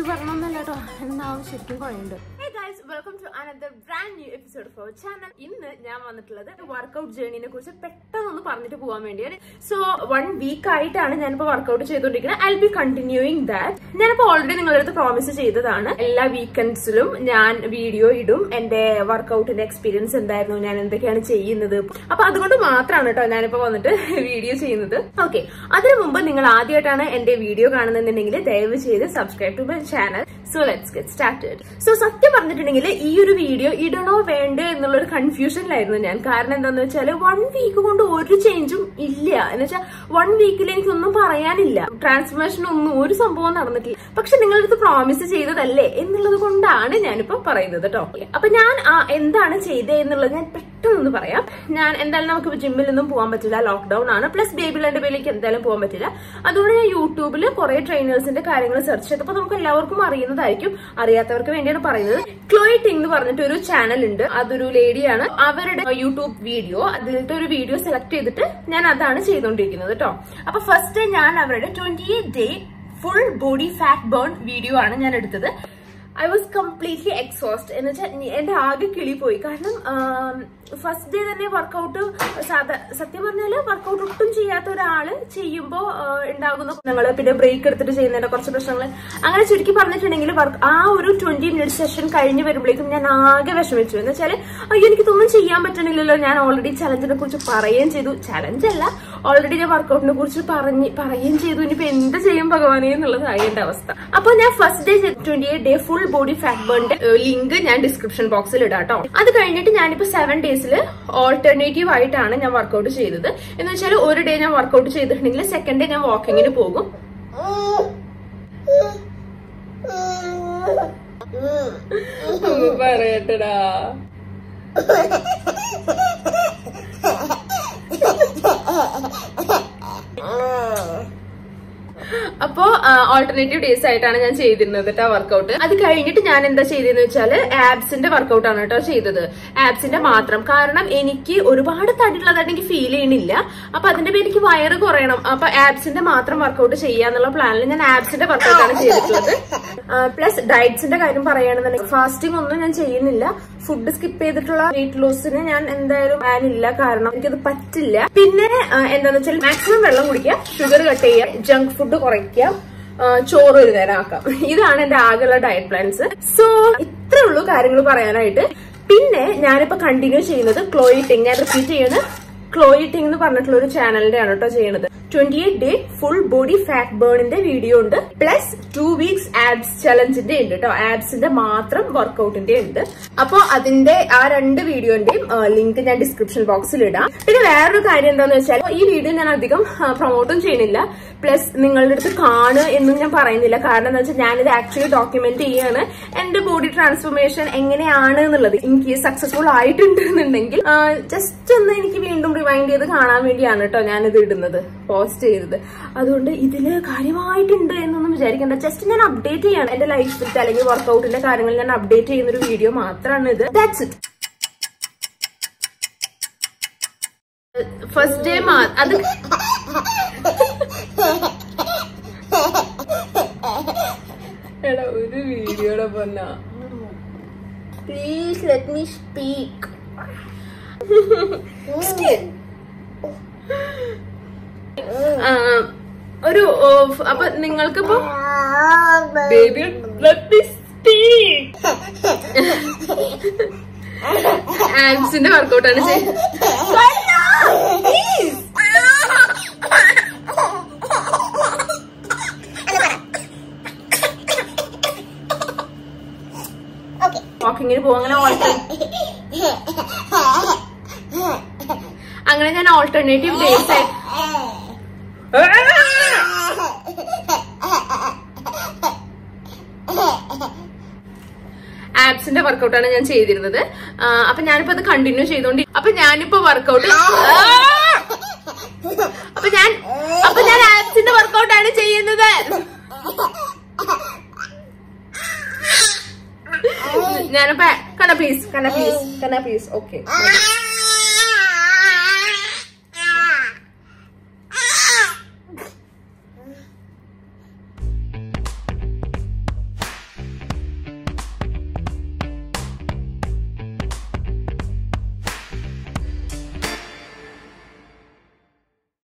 പറഞ്ഞൊന്നല്ല കേട്ടോ എന്നാവും ശരിക്കും കുഴയുണ്ട് welcome to another brand new episode for channel ഇന്ന് ഞാൻ വന്നിട്ടുള്ളത് വർക്കൗട്ട് ജേർണിനെ കുറിച്ച് പെട്ടെന്ന് ഒന്ന് പറഞ്ഞിട്ട് പോകാൻ വേണ്ടിയാണ് സോ വൺ വീക്ക് ആയിട്ടാണ് ഞാനിപ്പോ വർക്കൗട്ട് ചെയ്തുകൊണ്ടിരിക്കുന്നത് ഐ ബി കണ്ടിന്യൂയിങ് ദാറ്റ് ഞാനിപ്പോ ഓൾറെഡി നിങ്ങളുടെ അടുത്ത് പ്രോമിസ് ചെയ്തതാണ് എല്ലാ വീക്കെൻഡ്സിലും ഞാൻ വീഡിയോ ഇടും എന്റെ വർക്കൗട്ടിന്റെ എക്സ്പീരിയൻസ് എന്തായിരുന്നു ഞാൻ എന്തൊക്കെയാണ് ചെയ്യുന്നത് അപ്പൊ അതുകൊണ്ട് മാത്രമാണ് കേട്ടോ ഞാനിപ്പോ വന്നിട്ട് വീഡിയോ ചെയ്യുന്നത് ഓക്കെ അതിനു മുമ്പ് നിങ്ങൾ ആദ്യമായിട്ടാണ് എന്റെ വീഡിയോ കാണുന്നുണ്ടെങ്കിൽ ദയവ് ചെയ്ത് subscribe to my channel so let's get started so സത്യം പറഞ്ഞിട്ടുണ്ടെങ്കിൽ ഈ ഒരു വീഡിയോ ഇടണോ വേണ്ടോ എന്നുള്ള ഒരു കൺഫ്യൂഷനിലായിരുന്നു ഞാൻ കാരണം എന്താന്ന് വെച്ചാൽ വൺ വീക്ക് കൊണ്ട് ഒരു ചേഞ്ചും ഇല്ല എന്ന് വെച്ചാൽ വൺ വീക്കിൽ എനിക്കൊന്നും പറയാനില്ല ട്രാൻസ്ഫോർമേഷൻ ഒന്നും ഒരു സംഭവം നടന്നിട്ടില്ല പക്ഷെ നിങ്ങളടുത്ത് പ്രോമിസ് ചെയ്തതല്ലേ എന്നുള്ളത് കൊണ്ടാണ് ഞാനിപ്പോ പറയുന്നത് കേട്ടോ അപ്പൊ ഞാൻ ആ എന്താണ് ചെയ്തത് എന്നുള്ളത് ഞാൻ പെട്ടെന്ന് പറയാം ഞാൻ എന്തായാലും നമുക്ക് ജിമ്മിൽ ഒന്നും പോകാൻ പറ്റില്ല ലോക്ക്ഡൌൺ ആണ് പ്ലസ് ബേബി ലാൻഡ് ബേയിലേക്ക് എന്തായാലും പോകാൻ പറ്റില്ല അതുകൊണ്ട് ഞാൻ യൂട്യൂബിൽ കുറെ ട്രെയിനേഴ്സിന്റെ കാര്യങ്ങൾ സെർച്ച് ചെയ്തപ്പോൾ നമുക്ക് എല്ലാവർക്കും അറിയുന്നതായിരിക്കും അറിയാത്തവർക്ക് വേണ്ടിയാണ് പറയുന്നത് ക്ലോയി ടിങ് എന്ന് പറഞ്ഞിട്ട് ഒരു ചാനൽ ഉണ്ട് അതൊരു ലേഡിയാണ് അവരുടെ യൂട്യൂബ് വീഡിയോ അതിലത്തെ ഒരു വീഡിയോ സെലക്ട് ചെയ്തിട്ട് ഞാൻ അതാണ് ചെയ്തുകൊണ്ടിരിക്കുന്നത് കേട്ടോ അപ്പൊ ഫസ്റ്റ് ഞാൻ അവരുടെ twenty day full body fat burn video ആണ് ഞാൻ എടുത്തത് ഐ വാസ് കംപ്ലീറ്റ്ലി എക്സോസ്റ്റ് എന്ന് വെച്ചാൽ എന്റെ ആകെ കിളി പോയി കാരണം ഫസ്റ്റ് ഡേ തന്നെ വർക്കൗട്ട് സാധാ സത്യം പറഞ്ഞാല് വർക്കൗട്ട് ഒട്ടും ചെയ്യാത്ത ഒരാള് ചെയ്യുമ്പോ ഉണ്ടാകുന്ന പ്രശ്നങ്ങള് പിന്നെ ബ്രേക്ക് എടുത്തിട്ട് ചെയ്യുന്നതിന്റെ കുറച്ച് പ്രശ്നങ്ങൾ അങ്ങനെ ചുരുക്കി പറഞ്ഞിട്ടുണ്ടെങ്കിൽ വർക്ക് ആ ഒരു ട്വന്റി മിനിറ്റ് സെഷൻ കഴിഞ്ഞ് വരുമ്പോഴേക്കും ഞാൻ ആകെ വിഷമിച്ചു എന്ന് വെച്ചാല് അയ്യോ എനിക്കിതൊന്നും ചെയ്യാൻ പറ്റണില്ലല്ലോ ഞാൻ ഓൾറെഡി ചലഞ്ചിനെ കുറിച്ച് പറയുകയും ചെയ്തു ചലഞ്ച് അല്ല ഓൾറെഡി ഞാൻ വർക്കൗട്ടിനെ കുറിച്ച് പറഞ്ഞ് പറയുകയും ചെയ്തു ഇനിയിപ്പോ എന്ത് ചെയ്യും ഭഗവാനെ എന്നുള്ളതായി എന്റെ അവസ്ഥ അപ്പൊ ഞാൻ first day twenty eight day full body fat ബേണിന്റെ ലിങ്ക് ഞാൻ ഡിസ്ക്രിപ്ഷൻ ബോക്സിൽ ഇടാം കേട്ടോ അത് കഴിഞ്ഞിട്ട് ഞാനിപ്പോ സെവൻ ഡേയ്സിൽ ഓൾട്ടർനേറ്റീവ് ആയിട്ടാണ് ഞാൻ വർക്കൗട്ട് ചെയ്തത് എന്ന് വെച്ചാൽ ഒരു ഡേ ഞാൻ വർക്കൗട്ട് ചെയ്തിട്ടുണ്ടെങ്കിൽ സെക്കൻഡ് ഡേ ഞാൻ വാക്കിങ്ങിന് പോകും പറയട്ടടാ അപ്പോ ഓൾട്ടർനേറ്റീവ് ഡേയ്സ് ആയിട്ടാണ് ഞാൻ ചെയ്തിരുന്നത് കേട്ടോ വർക്കൗട്ട് അത് കഴിഞ്ഞിട്ട് ഞാൻ എന്താ ചെയ്തതെന്ന് വെച്ചാല് ആബ്സിന്റെ വർക്കൗട്ട് ആണ് കേട്ടോ ചെയ്തത് ആബ്സിന്റെ മാത്രം കാരണം എനിക്ക് ഒരുപാട് തടിയുള്ളതായിട്ട് എനിക്ക് ഫീൽ ചെയ്യണില്ല അപ്പൊ അതിന്റെ പേര് എനിക്ക് വയറ് കുറയണം അപ്പൊ ആബ്സിന്റെ മാത്രം വർക്കൗട്ട് ചെയ്യാന്നുള്ള പ്ലാനിൽ ഞാൻ ആബ്സിന്റെ വർക്കൗട്ട് ആണ് ചെയ്തിട്ടുള്ളത് പ്ലസ് ഡയറ്റ്സിന്റെ കാര്യം പറയുകയാണെന്നുണ്ടെങ്കിൽ ഫാസ്റ്റിംഗ് ഒന്നും ഞാൻ ചെയ്യുന്നില്ല ഫുഡ് സ്കിപ്പ് ചെയ്തിട്ടുള്ള വെയിറ്റ് ലോസിന് ഞാൻ എന്തായാലും പ്ലാൻ ഇല്ല കാരണം എനിക്കത് പറ്റില്ല പിന്നെ എന്താന്ന് വെച്ചാൽ മാക്സിമം വെള്ളം കുടിക്കുക ഷുഗർ കട്ട് ചെയ്യുക ജങ്ക് ഫുഡ് കുറയ്ക്കുക ചോറ് ഒരു നേരം ആക്കാം ഇതാണ് എന്റെ ആകെയുള്ള ഡയറ്റ് പ്ലാൻസ് സോ ഇത്രേ ഉള്ളൂ കാര്യങ്ങൾ പറയാനായിട്ട് പിന്നെ ഞാനിപ്പോ കണ്ടിന്യൂ ചെയ്യുന്നത് ക്ലോയിറ്റിംഗ് ഞാൻ റിപ്പീറ്റ് ചെയ്യുന്നത് ക്ലോയിറ്റിംഗ് എന്ന് പറഞ്ഞിട്ടുള്ള ഒരു ചാനലിന്റെ ആണ് കേട്ടോ ചെയ്യുന്നത് twenty eight day full body fat ബേണിന്റെ വീഡിയോ ഉണ്ട് പ്ലസ് ടു വീക്സ് ആബ്സ് ചലഞ്ചിന്റെ ഉണ്ട് കേട്ടോ ആബ്സിന്റെ മാത്രം വർക്കൗട്ടിന്റെ ഉണ്ട് അപ്പോ അതിന്റെ ആ രണ്ട് വീഡിയോന്റെയും ലിങ്ക് ഞാൻ ഡിസ്ക്രിപ്ഷൻ ബോക്സിൽ ഇടാം പിന്നെ വേറൊരു കാര്യം എന്താന്ന് വെച്ചാൽ ഈ വീഡിയോ ഞാൻ അധികം പ്രൊമോട്ടും ചെയ്യുന്നില്ല പ്ലസ് നിങ്ങളുടെ അടുത്ത് കാണുക എന്നും ഞാൻ പറയുന്നില്ല കാരണം എന്താ വെച്ചാൽ ഞാനിത് ആക്ച്വലി ഡോക്യുമെന്റ് ചെയ്യാണ് എന്റെ ബോഡി ട്രാൻസ്ഫോർമേഷൻ എങ്ങനെയാണ് എന്നുള്ളത് എനിക്ക് സക്സസ്ഫുൾ ആയിട്ടുണ്ട് എന്നുണ്ടെങ്കിൽ ജസ്റ്റ് ഒന്ന് എനിക്ക് വീണ്ടും റിവൈൻഡ് ചെയ്ത് കാണാൻ വേണ്ടിയാണ് കേട്ടോ ഞാനിത് ഇടുന്നത് പോസ്റ്റ് ചെയ്തത് അതുകൊണ്ട് ഇതില് കാര്യമായിട്ടുണ്ട് എന്നൊന്നും വിചാരിക്കേണ്ട ജസ്റ്റ് ഞാൻ അപ്ഡേറ്റ് ചെയ്യാണ് എന്റെ ലൈഫ് സ്റ്റൈൽ അല്ലെങ്കിൽ വർക്കൗട്ടിന്റെ കാര്യങ്ങൾ ഞാൻ അപ്ഡേറ്റ് ചെയ്യുന്ന ഒരു വീഡിയോ മാത്രമാണ് ഇത് ദാറ്റ്സ് ഇറ്റ് ഫസ്റ്റ് ഡേ അത് എടാ ഒരു വീഡിയോടെ പൊന്ന പ്ലീസ് ലെറ്റ് മീ സ്പീക്ക് ഒരു അപ്പൊ നിങ്ങൾക്കിപ്പോ ബേബി ആബ്സിന്റെ വർക്കൗട്ടാണ് ചെയ്യുന്നത് വാക്കിങ്ങിന് പോകും അങ്ങനെ ഓൾട്ടർ അങ്ങനെ ഞാൻ ഓൾട്ടർനേറ്റീവ് ഡേയ്സ് ആയി ആപ്സിന്റെ വർക്കൗട്ടാണ് ഞാൻ ചെയ്തിരുന്നത് അപ്പൊ ഞാനിപ്പോ അത് കണ്ടിന്യൂ ചെയ്തോണ്ട് അപ്പൊ ഞാനിപ്പോ വർക്കൗട്ട് അപ്പൊ ഞാൻ അപ്പൊ ഞാൻ ആപ്സിന്റെ വർക്കൗട്ടാണ് ചെയ്യുന്നത് ഞാനിപ്പോ കണ്ണ പ്ലീസ് കണ്ണ പ്ലീസ് കണ്ണ പ്ലീസ് ഓക്കെ